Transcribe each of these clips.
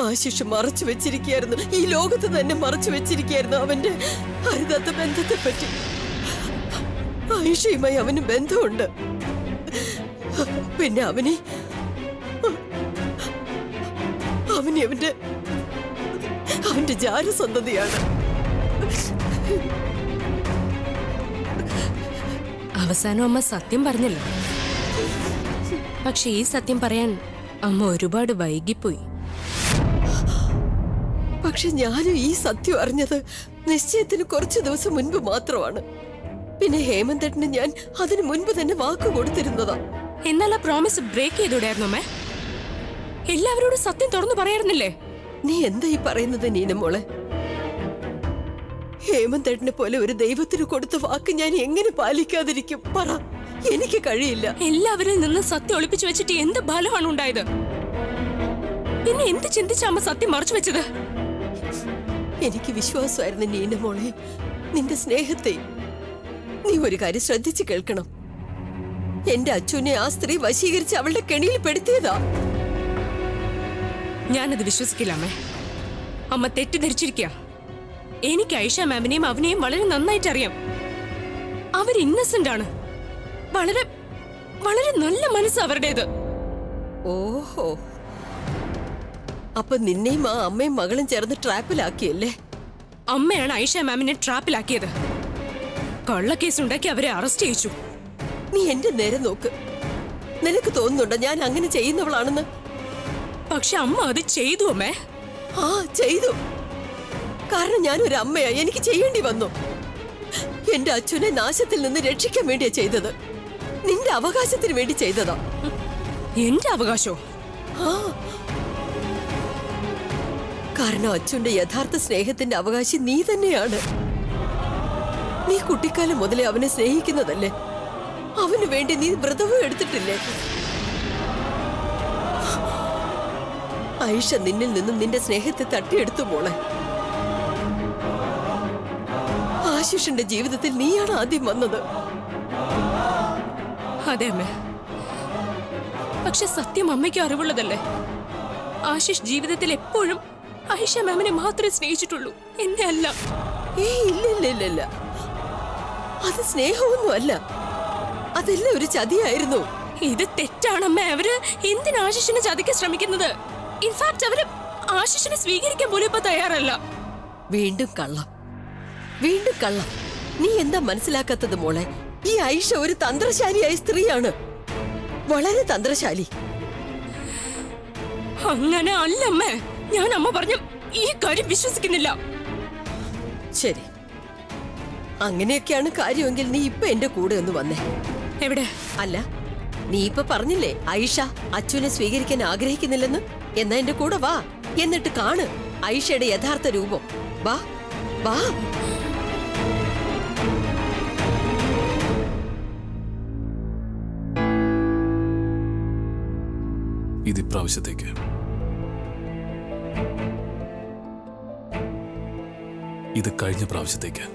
ആശിഷ് മറച്ചു വെച്ചിരിക്കുകയായിരുന്നു ഈ ലോകത്ത് തന്നെ മറച്ചു വെച്ചിരിക്കുകയായിരുന്നു അവന്റെ അരുതാത്ത ബന്ധത്തെ പറ്റി ആയിഷയുമായി അവന് ബന്ധമുണ്ട് പിന്നെ അവനെ അവന് അവന്റെ അവന്റെ ജാരസന്തതിയാണ് അവസാനം അമ്മ സത്യം പറഞ്ഞല്ലോ പക്ഷെ ഈ സത്യം പറയാൻ അമ്മ ഒരുപാട് വൈകിപ്പോയി പക്ഷെ ഞാനും ഈ സത്യം അറിഞ്ഞത് നിശ്ചയത്തിന് കുറച്ചു ദിവസം മുൻപ് മാത്രമാണ് പിന്നെ ഹേമന്തട്ടിന് ഞാൻ അതിനു മുൻപ് തന്നെ വാക്ക് കൊടുത്തിരുന്നതാ എന്നാൽ ആ പ്രോമിസ് ബ്രേക്ക് ചെയ്തൂടായിരുന്നു അമ്മേ എല്ലാവരോടും സത്യം തുറന്നു പറയാറുന്നില്ലേ നീ എന്താ ഈ പറയുന്നത് നീനമോളെ ഹേമന്തട്ടിനെ പോലെ ഒരു ദൈവത്തിന് കൊടുത്ത വാക്ക് ഞാൻ എങ്ങനെ പാലിക്കാതിരിക്കും പറ എനിക്ക് കഴിയില്ല എല്ലാവരിൽ നിന്ന് സത്യം ഒളിപ്പിച്ചു വെച്ചിട്ട് എന്ത് ഫലമാണ് ഉണ്ടായത് പിന്നെ എന്ത് ചിന്തിച്ച അമ്മ സത്യം മറച്ചു വെച്ചത് എനിക്ക് വിശ്വാസമായിരുന്നു നീനമോളെ നിന്റെ സ്നേഹത്തെ നീ ഒരു കാര്യം ശ്രദ്ധിച്ചു കേൾക്കണം എന്റെ അച്ഛനെ ആ സ്ത്രീ വശീകരിച്ച് അവളുടെ കെണിയിൽ പെടുത്തിയതാ ഞാനത് വിശ്വസിക്കില്ല അമ്മേ അമ്മ തെറ്റിദ്ധരിച്ചിരിക്കുക എനിക്ക് ഐഷ മാമിനെയും അവനെയും വളരെ നന്നായിട്ട് അറിയാം അവർ ഇന്നസെന്റ് ആണ് വളരെ വളരെ നല്ല മനസ്സ് അവരുടേത് ഓഹോ അപ്പൊ നിന്നെയും ആ അമ്മയും മകളും ചേർന്ന് ട്രാപ്പിലാക്കിയല്ലേ അമ്മയാണ് ഐഷ മാമിനെ ട്രാപ്പിലാക്കിയത് കള്ളക്കേസ് ഉണ്ടാക്കി അവരെ അറസ്റ്റ് ചെയ്യിച്ചു നീ എന്റെ നേരെ നോക്ക് നിനക്ക് തോന്നുന്നുണ്ടോ ഞാൻ അങ്ങനെ ചെയ്യുന്നവളാണെന്ന് പക്ഷെ അമ്മ അത് ചെയ്തു അമ്മേ ആ ചെയ്തു കാരണം ഞാൻ ഒരു അമ്മയാ എനിക്ക് ചെയ്യേണ്ടി വന്നു എന്റെ അച്ഛനെ നാശത്തിൽ നിന്ന് രക്ഷിക്കാൻ വേണ്ടിയാ ചെയ്തത് നിന്റെ അവകാശത്തിന് വേണ്ടി ചെയ്തതാ എന്റെ അവകാശോ ആ കാരണം അച്ഛന്റെ യഥാർത്ഥ സ്നേഹത്തിന്റെ അവകാശി നീ തന്നെയാണ് നീ കുട്ടിക്കാലം മുതലേ അവനെ സ്നേഹിക്കുന്നതല്ലേ അവന് വേണ്ടി നീ വ്രതവും എടുത്തിട്ടില്ലേ ഐഷ നിന്നിൽ നിന്നും നിന്റെ സ്നേഹത്തെ തട്ടിയെടുത്തു മോളെ ആശിഷിന്റെ ജീവിതത്തിൽ നീയാണ് ആദ്യം വന്നത് അതെ അമ്മേ പക്ഷെ സത്യം അമ്മയ്ക്ക് അറിവുള്ളതല്ലേ ആശിഷ് ജീവിതത്തിൽ എപ്പോഴും ഐഷ മാമിനെ മാത്രമേ സ്നേഹിച്ചിട്ടുള്ളൂ എന്നെ അല്ല ഏ ഇല്ല ഇല്ല ഇല്ല ഇല്ല അത് സ്നേഹമൊന്നും അല്ല അതെല്ലാം ഒരു ചതിയായിരുന്നു ഇത് തെറ്റാണമ്മ അവര് എന്തിനാ ആശിഷിനെ ചതിക്കാൻ ശ്രമിക്കുന്നത് ഇൻഫാക്ട് അവര് ആശിഷിനെ സ്വീകരിക്കാൻ പോലും ഇപ്പൊ തയ്യാറല്ല വീണ്ടും കള്ളം വീണ്ടും കള്ളം നീ എന്താ മനസ്സിലാക്കാത്തത് മോളെ ഈ ഐഷ ഒരു തന്ത്രശാലിയായ സ്ത്രീയാണ് വളരെ തന്ത്രശാലി അങ്ങനെ അല്ല അമ്മേ ഞാൻ അമ്മ പറഞ്ഞു ഈ കാര്യം വിശ്വസിക്കുന്നില്ല ശരി അങ്ങനെയൊക്കെയാണ് കാര്യമെങ്കിൽ നീ ഇപ്പൊ എന്റെ കൂടെ ഒന്ന് വന്നേ എവിടെ അല്ല നീ ഇപ്പൊ പറഞ്ഞില്ലേ ഐഷ അച്ഛനെ സ്വീകരിക്കാൻ ആഗ്രഹിക്കുന്നില്ലെന്ന് എന്നാ എന്റെ കൂടെ വാ എന്നിട്ട് കാണ് ഐഷയുടെ യഥാർത്ഥ രൂപം വാ വാ ഇത് ഇപ്രാവശ്യത്തേക്ക് ഇത് കഴിഞ്ഞ പ്രാവശ്യത്തേക്ക്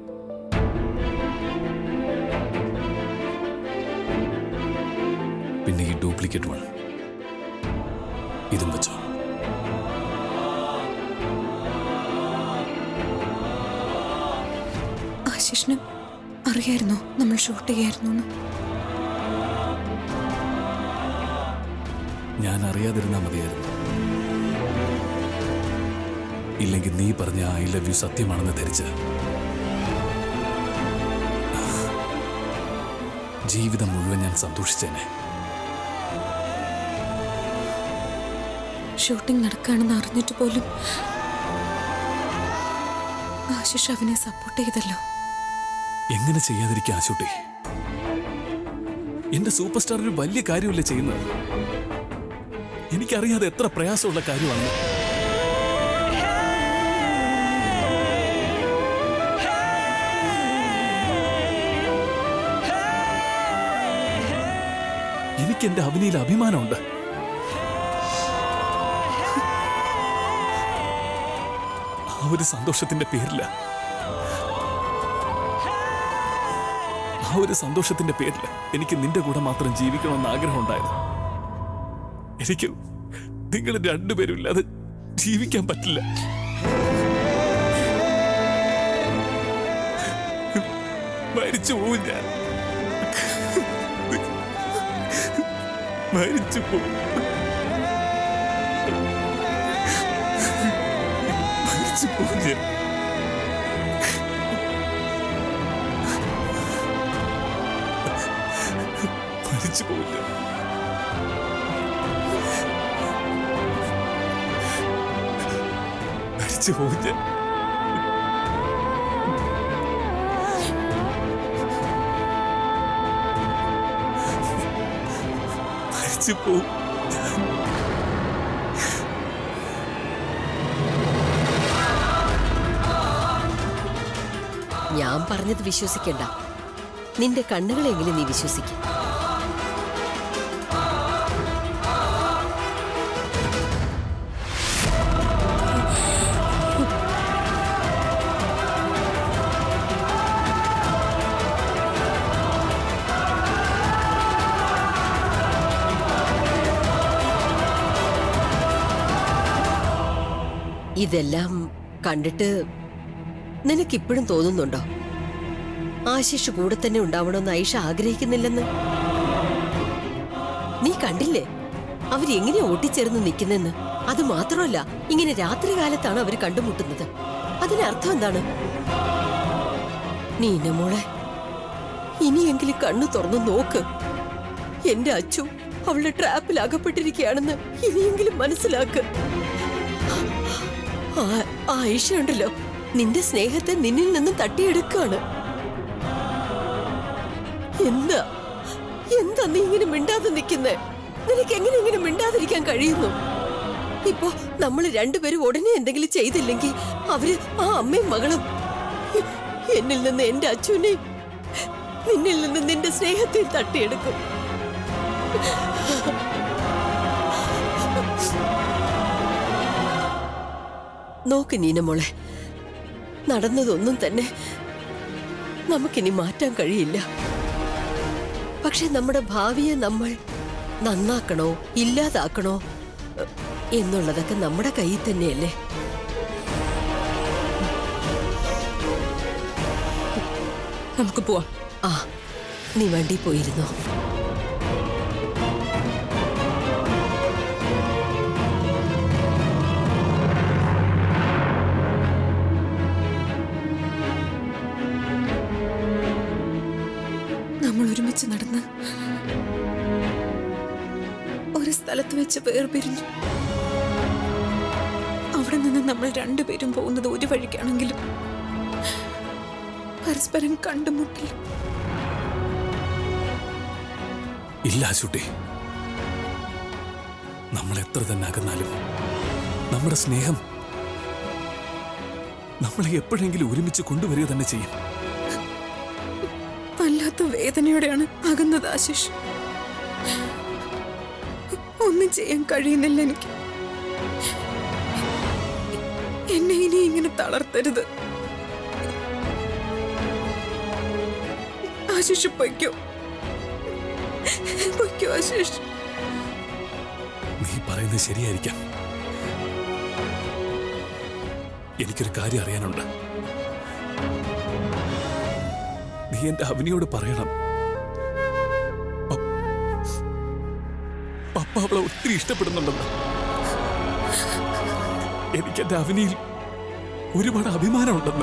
പിന്നെ ഈ ഡ്യൂപ്ലിക്കേറ്റ് വൺ ഇതും വെച്ചോ ആശിഷിന് അറിയായിരുന്നോ നമ്മൾ ഷൂട്ട് ചെയ്യായിരുന്നു എന്ന് ഞാൻ അറിയാതിരുന്നാ മതിയായിരുന്നു ഇല്ലെങ്കിൽ നീ പറഞ്ഞ ഐ ലവ് യു സത്യമാണെന്ന് ധരിച്ച് ജീവിതം മുഴുവൻ ഞാൻ സന്തോഷിച്ചേനെ ഷൂട്ടിംഗ് നടക്കുകയാണെന്ന് അറിഞ്ഞിട്ട് പോലും ആശിഷ് അവനെ സപ്പോർട്ട് ചെയ്തല്ലോ എങ്ങനെ ചെയ്യാതിരിക്കുക ആശുട്ടി എന്റെ സൂപ്പർ സ്റ്റാർ ഒരു വലിയ കാര്യമല്ലേ ചെയ്യുന്നത് എനിക്കറിയാതെ എത്ര പ്രയാസമുള്ള കാര്യമാണ് എനിക്ക് എന്റെ അഭിനയിൽ അഭിമാനമുണ്ട് ആ ഒരു സന്തോഷത്തിന്റെ പേരില്ല ആ ഒരു സന്തോഷത്തിന്റെ പേരിൽ എനിക്ക് നിന്റെ കൂടെ മാത്രം ജീവിക്കണമെന്ന് ആഗ്രഹമുണ്ടായിരുന്നു എനിക്ക് നിങ്ങൾ രണ്ടുപേരും ഇല്ലാതെ ജീവിക്കാൻ പറ്റില്ല മരിച്ചു പോവും ഞാൻ മരിച്ചു പോവും മരിച്ചു പോവും ഞാൻ മരിച്ചു പോവും ഞാൻ മരിച്ചു പോവും ഞാൻ മരിച്ചു പോവും ഞാൻ പറഞ്ഞത് വിശ്വസിക്കണ്ട നിന്റെ കണ്ണുകളെങ്കിലും നീ വിശ്വസിക്കും ഇതെല്ലാം കണ്ടിട്ട് നിനക്കിപ്പോഴും തോന്നുന്നുണ്ടോ ആശിഷ് കൂടെ തന്നെ ഉണ്ടാവണമെന്ന് ഐഷ ആഗ്രഹിക്കുന്നില്ലെന്ന് നീ കണ്ടില്ലേ അവരെങ്ങനെ ഓട്ടിച്ചേർന്ന് നിൽക്കുന്നെന്ന് അത് മാത്രമല്ല ഇങ്ങനെ രാത്രി കാലത്താണ് അവർ കണ്ടുമുട്ടുന്നത് അതിനർത്ഥം എന്താണ് നീന മോളെ ഇനിയെങ്കിലും കണ്ണു തുറന്നു നോക്ക് എന്റെ അച്ചു അവളുടെ ട്രാപ്പിൽ അകപ്പെട്ടിരിക്കുകയാണെന്ന് ഇനിയെങ്കിലും മനസ്സിലാക്ക് ആ- ആ ആയിഷ ഉണ്ടല്ലോ നിന്റെ സ്നേഹത്തെ നിന്നിൽ നിന്നും തട്ടിയെടുക്കാണ് എന്താ എന്താ നീ ഇങ്ങനെ മിണ്ടാതെ നിൽക്കുന്നേ നിനക്ക് എങ്ങനെ ഇങ്ങനെ മിണ്ടാതിരിക്കാൻ കഴിയുന്നു ഇപ്പോ നമ്മൾ രണ്ടുപേരും ഉടനെ എന്തെങ്കിലും ചെയ്തില്ലെങ്കിൽ അവര് ആ അമ്മയും മകളും എന്നിൽ നിന്ന് എന്റെ അച്ഛനെയും നിന്നിൽ നിന്ന് നിന്റെ സ്നേഹത്തെ തട്ടിയെടുക്കും നോക്ക് നീനമോളെ നടന്നതൊന്നും തന്നെ നമുക്കിനി മാറ്റാൻ കഴിയില്ല പക്ഷെ നമ്മുടെ ഭാവിയെ നമ്മൾ നന്നാക്കണോ ഇല്ലാതാക്കണോ എ, എന്നുള്ളതൊക്കെ നമ്മുടെ കയ്യിൽ തന്നെയല്ലേ നമുക്ക് പോവാം ആ നീ വണ്ടി പോയിരുന്നോ നമ്മൾ ഒരുമിച്ച് നടന്ന് ഒരു സ്ഥലത്ത് വെച്ച് വേർപിരിഞ്ഞു അവിടെ നിന്ന് നമ്മൾ രണ്ടുപേരും പോകുന്നത് ഒരു വഴിക്കാണെങ്കിലും പരസ്പരം കണ്ടുമുട്ടില്ല ഇല്ല ആശുട്ടി നമ്മൾ എത്ര തന്നെ അകന്നാലും നമ്മുടെ സ്നേഹം നമ്മളെ എപ്പോഴെങ്കിലും ഒരുമിച്ച് കൊണ്ടുവരിക തന്നെ ചെയ്യും വല്ലാത്ത വേദനയോടെയാണ് അകന്നത് ആശിഷ് ഒന്നും ചെയ്യാൻ കഴിയുന്നില്ല എനിക്ക് എന്നെ ഇനി ഇങ്ങനെ തളർത്തരുത് ആശിഷ് പൊയ്ക്കോ പൊയ്ക്കോ ആശിഷ് നീ പറയുന്നത് ശരിയായിരിക്കാം എനിക്കൊരു കാര്യം അറിയാനുണ്ട് നീ എന്റെ അവനിയോട് പറയണം പ- പപ്പ അവളെ ഒത്തിരി ഇഷ്ടപ്പെടുന്നുണ്ടെന്ന് എനിക്ക് എന്റെ അവനിയിൽ ഒരുപാട് അഭിമാനമുണ്ടെന്ന്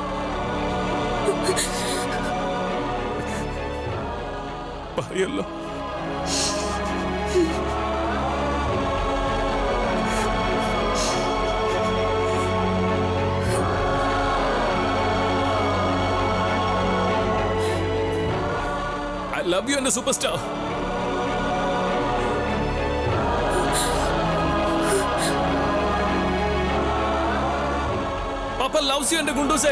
പറയല്ലോ I love you and a superstar. Papa loves you and a Gunduse.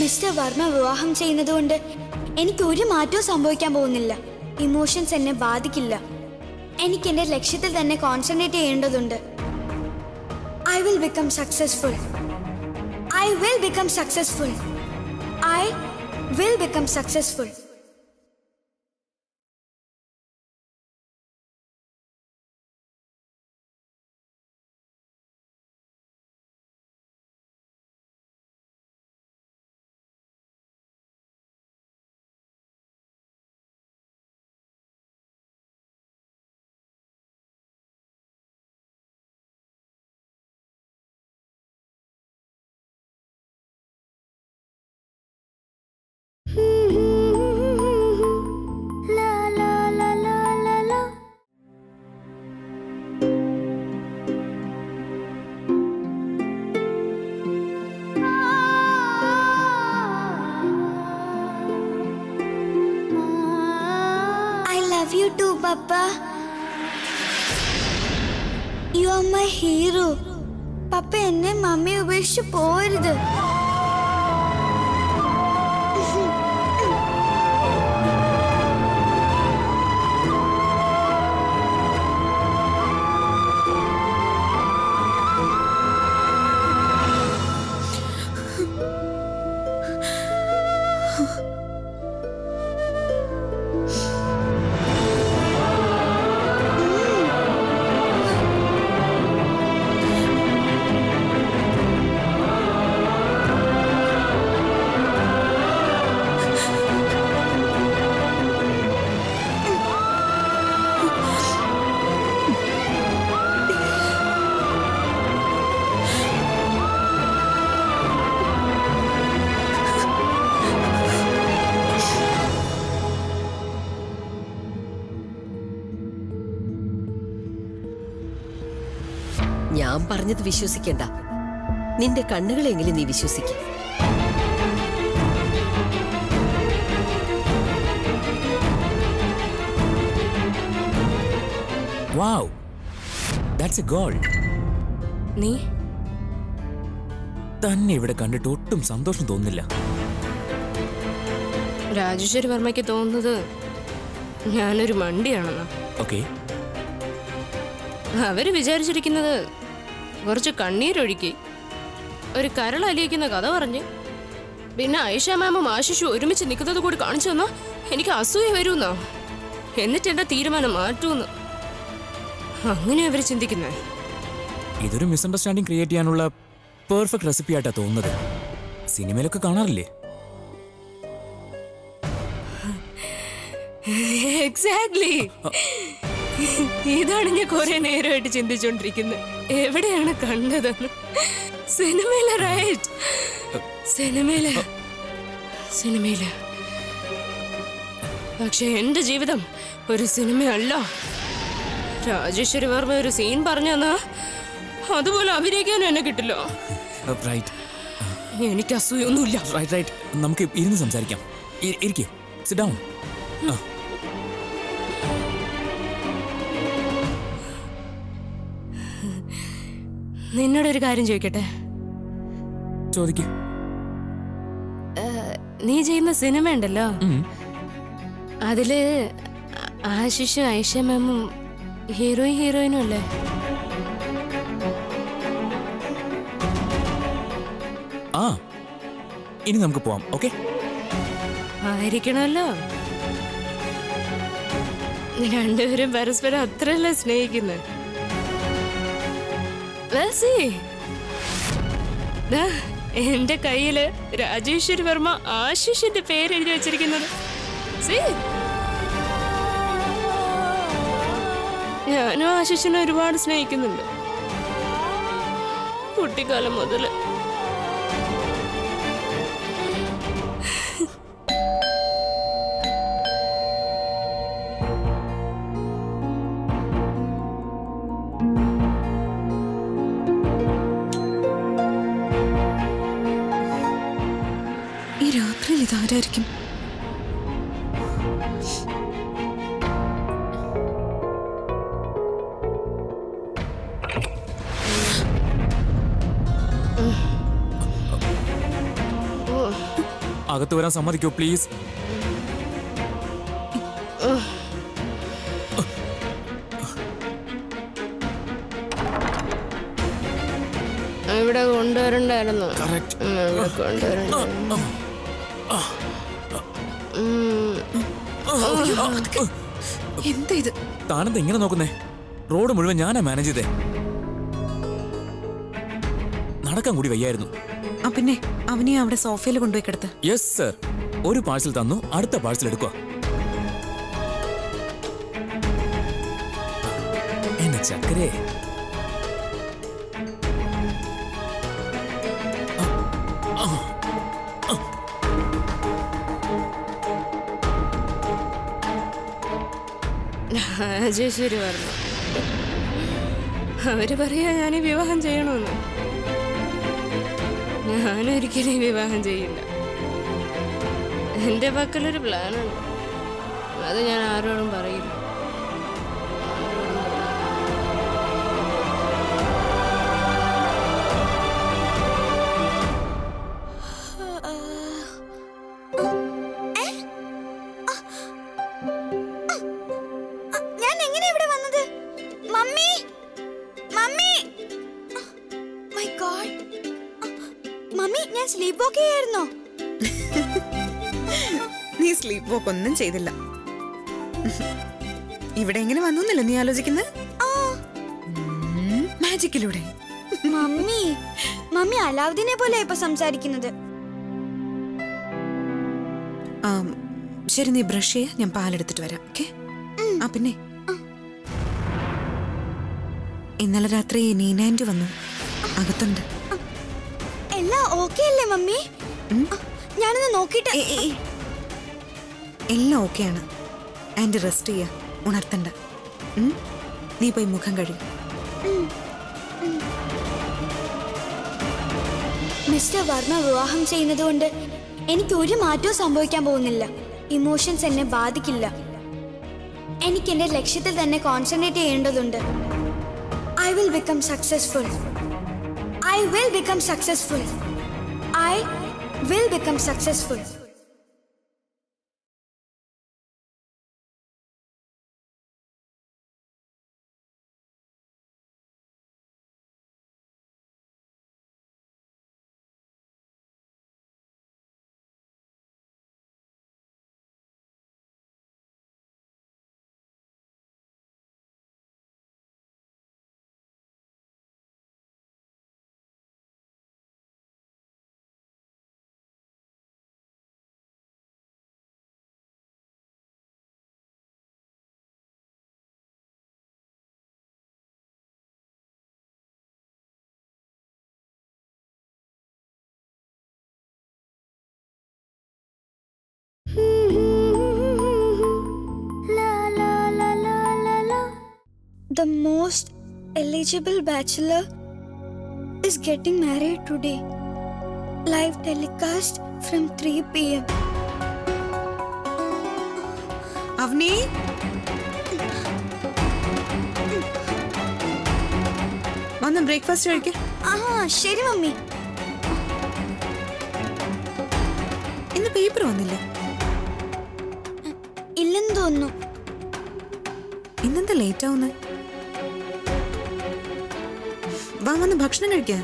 Mister Varma വിവാഹം ചെയ്യുന്നതുകൊണ്ട് എനിക്ക് ഒരു മാറ്റവും സംഭവിക്കാൻ പോകുന്നില്ല ഇമോഷൻസ് എന്നെ ബാധിക്കില്ല എനിക്ക് എൻ്റെ ലക്ഷ്യത്തിൽ തന്നെ കോൺസെൻട്രേറ്റ് ചെയ്യേണ്ടതുണ്ട് I will become successful I will become successful I will become successful I love you too, Papa. You are my hero. Papa എന്നെ മമ്മി ഉപേക്ഷിച്ച് പോരുത് ഞാൻ പറഞ്ഞത് വിശ്വസിക്കണ്ട നിന്റെ കണ്ണുകളെങ്കിലും നീ വിശ്വസിക്ക വാവ് ദാറ്റ്സ് എ ഗോൾ നീ തന്നെ ഇവിടെ കണ്ടിട്ട് ഒട്ടും സന്തോഷം തോന്നുന്നില്ല രാജേശ്വരി വർമ്മയ്ക്ക് തോന്നുന്നത് ഞാനൊരു മണ്ടിയാണെന്ന് ഓക്കെ അവര് വിചാരിച്ചിരിക്കുന്നത് കുറച്ച് കണ്ണീരൊഴുക്കി ഒരു കരൾ അലിയിക്കുന്ന കഥ പറഞ്ഞ് പിന്നെ ഐഷ മാമും ആശിഷു ഒരുമിച്ച് നിൽക്കുന്നത് കൂടി കാണിച്ചു തന്നാ എനിക്ക് അസൂയ വരുമെന്നോ എന്നിട്ട് എന്റെ തീരുമാനം മാറ്റൂന്ന് അങ്ങനെയാ അവര് ചിന്തിക്കുന്നത് ഇതൊരു മിസ്അണ്ടർസ്റ്റാൻഡിങ് ക്രിയേറ്റ് ചെയ്യാനുള്ള പെർഫെക്റ്റ് റെസിപ്പി ആയിട്ടാ തോന്നുന്നത് സിനിമയിലൊക്കെ കാണാറില്ലേ എക്സാക്ട്ലി ഇതാണ് ഞാൻ കുറെ നേരമായിട്ട് ചിന്തിച്ചോണ്ടിരിക്കുന്നത് എവിടെയാണ് കണ്ടതെന്ന് സിനിമയില റൈറ്റ് സിനിമയില് സിനിമയില് പക്ഷെ എന്റെ ജീവിതം ഒരു സിനിമയല്ല രാജേശ്വരി വർമ്മ ഒരു സീൻ പറഞ്ഞെന്നാ അതുപോലെ അഭിനയിക്കാനും എന്നെ കിട്ടില്ല റൈറ്റ് എനിക്ക് അസൂയൊന്നുമില്ല റൈറ്റ് റൈറ്റ് നമുക്ക് ഇരുന്ന് സംസാരിക്കാം ഇരിക്കേ സിറ്റ് ഡൗൺ നിന്നോടൊരു കാര്യം ചോദിക്കട്ടെ ചോദിക്കേ നീ ചെയ്യുന്ന സിനിമ ഉണ്ടല്ലോ അതില് ആശിഷും ഐഷ മാമും ഹീറോയും ഹീറോയിനും അല്ലേ ആ ഇനി നമുക്ക് പോവാം ഓക്കെ ആയിരിക്കണമല്ലോ രണ്ടുപേരും പരസ്പരം അത്രയല്ലേ സ്നേഹിക്കുന്നത് Well, see. ദാ, എന്റെ കയ്യില് രാജേശ്വരി വർമ്മ ആശിഷിന്റെ പേര് എഴുതി വെച്ചിരിക്കുന്നത് See? ഞാനും ആശിഷിനെ ഒരുപാട് സ്നേഹിക്കുന്നുണ്ട് കുട്ടിക്കാലം മുതല് ഈ രാത്രിയിൽ ഇതാരായിരിക്കും അകത്ത് വരാൻ സമ്മതിക്കോ പ്ലീസ് ഇവിടെ കൊണ്ടുവരണ്ടായിരുന്നു കറക്റ്റ് ഉം, ഇവിടെ കൊണ്ടുവരണ്ടായിരുന്നു എന്താ ഇത് താനെന്താ ഇങ്ങനെ നോക്കുന്നേ റോഡ് മുഴുവൻ ഞാനാ മാനേജ് ചെയ്തേ നടക്കാൻ കൂടി വയ്യായിരുന്നു ആ പിന്നെ അവനെ അവിടെ സോഫയിൽ കൊണ്ടുപോയി കിടത്ത് യെസ് സർ ഒരു പാഴ്സൽ തന്നു അടുത്ത പാഴ്സൽ എടുക്കുക എന്നെ ചക്കരേ രാജേശ്വരി പറഞ്ഞു അവര് പറയാ ഞാൻ ഈ വിവാഹം ചെയ്യണമെന്ന് ഞാനൊരിക്കലും ഈ വിവാഹം ചെയ്യില്ല എന്റെ പക്കലൊരു പ്ലാനുണ്ട് അത് ഞാൻ ആരോടും പറയില്ല ആരോടും പറയില്ല. ഞാൻ എങ്ങനെ ഇവിടെ വന്നത് mummy mummy my god mummy ഞാൻ സ്ലീപ്പ് ഓക്കെ ആയിരുന്നോ നീ സ്ലീപ്പ് വോക്ക് ഒന്നും ചെയ്തില്ല ഇവിടെ എങ്ങനെ വന്നൊന്നല്ല നീ ആലോചിക്കുന്നത് മാജിക്കിലൂടെ മമ്മി മമ്മി അലാവുദ്ദീനെ പോലെ ഇപ്പൊ സംസാരിക്കുന്നത് ആ, ശരി നീ ബ്രഷ് ചെയ്യ ഞാൻ പാലെടുത്തിട്ട് വരാം ഓക്കെ ആ പിന്നെ ഇന്നലെ രാത്രി നീനാൻറ്റി വന്നു അകത്തുണ്ട് എല്ലാം ഓക്കെ അല്ലേ മമ്മി ആ, ഞാനൊന്ന് നോക്കിയിട്ട് ഏ, ഏ, ഏ. എല്ലാം ഓക്കെയാണ് ആൻറ്റി റെസ്റ്റ് ചെയ്യാ ഉണർത്തണ്ട ഉം? നീ പോയി മുഖം കഴിയും മിസ്റ്റർ വർമ്മ വിവാഹം ചെയ്യുന്നത് കൊണ്ട് എനിക്ക് ഒരു മാറ്റവും സംഭവിക്കാൻ പോകുന്നില്ല ഇമോഷൻസ് എന്നെ ബാധിക്കില്ല എനിക്ക് എന്റെ ലക്ഷ്യത്തിൽ തന്നെ കോൺസെൻട്രേറ്റ് ചെയ്യേണ്ടതുണ്ട് I will become successful I will become successful I will become successful The most eligible bachelor is getting married today. Live telecast from 3 pm. Avani വന്ന് ബ്രേക്ക്ഫാസ്റ്റ് കഴിക്ക ആ ശരി മമ്മി ഇന്ന് പേപ്പർ വന്നില്ലേ ഇല്ലെന്ന് തോന്നുന്നു ഇന്നെന്താ ലേറ്റ് ആവുന്നത് വാ വന്ന് ഭക്ഷണം കഴിക്കാൻ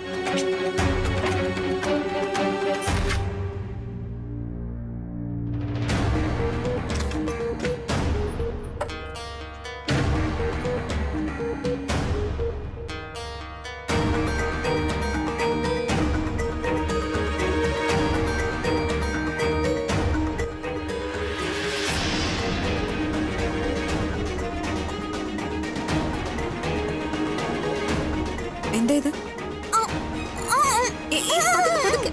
എന്താ ഇത് ഏ, ഏ, പതുക്കെ, പതുക്കെ.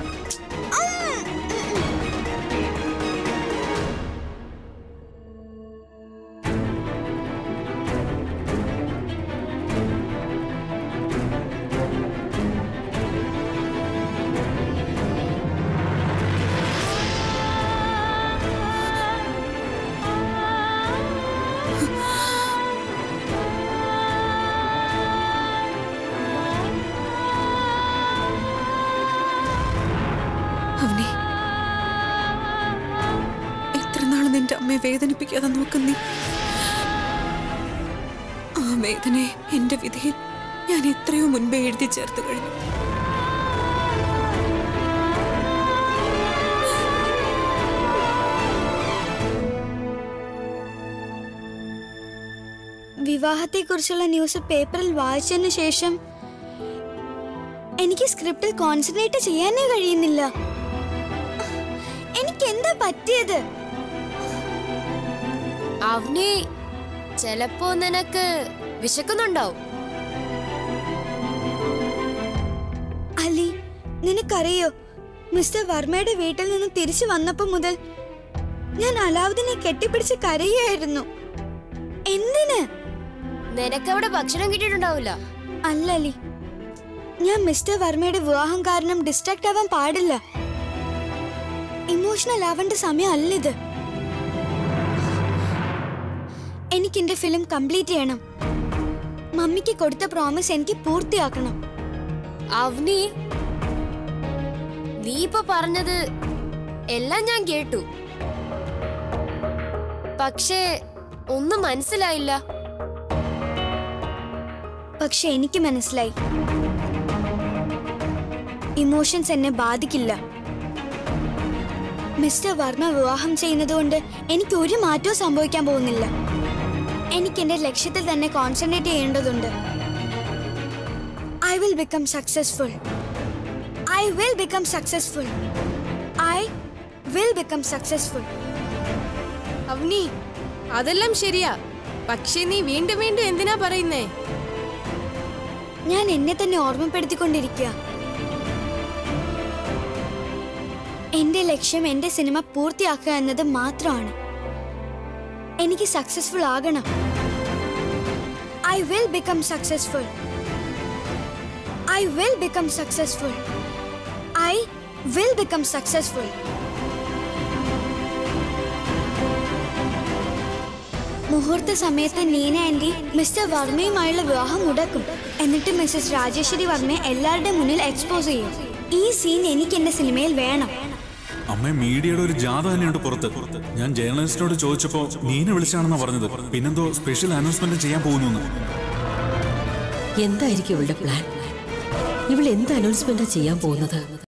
എന്നെ വേദനിപ്പിക്കാതെ നോക്കുന്നേ ആ വേദനയെ എന്റെ വിധിയിൽ ഞാൻ എത്രയോ മുൻപേ എഴുതി ചേർത്ത് കഴിഞ്ഞു വിവാഹത്തെക്കുറിച്ചുള്ള ന്യൂസ് പേപ്പറിൽ വായിച്ചതിന് ശേഷം എനിക്ക് സ്ക്രിപ്റ്റിൽ കോൺസെൻട്രേറ്റ് ചെയ്യാനേ കഴിയുന്നില്ല എനിക്ക് എന്താ പറ്റിയത് അവനി ചെലപ്പോ നിനക്ക് വിശക്കുന്നുണ്ടാവും അലി നിനക്കറിയോ മിസ്റ്റർ വർമ്മയുടെ വീട്ടിൽ നിന്ന് തിരിച്ചു വന്നപ്പോ മുതൽ ഞാൻ അലാവുദ്ദീനെ കെട്ടിപ്പിടിച്ച് കരയായിരുന്നു എന്തിന് നിനക്കവിടെ ഭക്ഷണം കിട്ടിയിട്ടുണ്ടാവില്ല അല്ല അലി ഞാൻ മിസ്റ്റർ വർമ്മയുടെ വിവാഹം കാരണം ഡിസ്ട്രാക്ട് ആവാൻ പാടില്ല ഇമോഷണൽ ആവേണ്ട സമയം അല്ലിത് എനിക്ക് എന്റെ ഫിലിം കംപ്ലീറ്റ് ചെയ്യണം മമ്മിക്ക് കൊടുത്ത പ്രോമിസ് എനിക്ക് പൂർത്തിയാക്കണം അവനി നീ ഇപ്പൊ പറഞ്ഞത് എല്ലാം ഞാൻ കേട്ടു പക്ഷേ ഒന്നും മനസ്സിലായില്ല പക്ഷെ എനിക്ക് മനസ്സിലായി ഇമോഷൻസ് എന്നെ ബാധിക്കില്ല മിസ്റ്റർ വർമ്മ വിവാഹം ചെയ്യുന്നതുകൊണ്ട് എനിക്ക് ഒരു മാറ്റവും സംഭവിക്കാൻ പോകുന്നില്ല എനിക്ക് എന്റെ ലക്ഷ്യത്തിൽ തന്നെ കോൺസെൻട്രേറ്റ് ചെയ്യേണ്ടതുണ്ട് I will become successful I will become successful I will become successful Avani അതെല്ലാം ശരിയാ പക്ഷേ നീ വീണ്ടും വീണ്ടും എന്തിനാ പറയുന്നേ ഞാൻ എന്നെ തന്നെ ഓർമ്മപ്പെടുത്തിക്കൊണ്ടിരിക്കുക എന്റെ ലക്ഷ്യം എന്റെ സിനിമ പൂർത്തിയാക്കുക എന്നത് മാത്രമാണ് എനിക്ക് സക്സസ്ഫുൾ ആകണം I will become successful I will become successful I will become successful മുഹൂർത്ത സമയത്ത് നീന ആന്റി മിസ്റ്റർ വർമ്മയുമായുള്ള വിവാഹം മുടക്കും എന്നിട്ട് മിസ്സസ് രാജേശ്വരി വർമ്മയെ എല്ലാവരുടെ മുന്നിൽ എക്സ്പോസ് ചെയ്യും ഈ സീൻ എനിക്ക് എന്റെ സിനിമയിൽ വേണം അമ്മ മീഡിയയുടെ ഒരു ജാഥ തന്നെയുണ്ട് പുറത്ത് ഞാൻ ജേർണലിസ്റ്റിനോട് ചോദിച്ചപ്പോ നീനെ വിളിച്ചാണെന്നാ പറഞ്ഞത് പിന്നെന്തോ സ്പെഷ്യൽ അനൗൺസ്മെന്റ് ചെയ്യാൻ പോകുന്നു എന്തായിരിക്കും ഇവളുടെ പ്ലാൻ ഇവൾ എന്ത് അനൗൺസ്മെന്റാ ചെയ്യാൻ പോകുന്നത്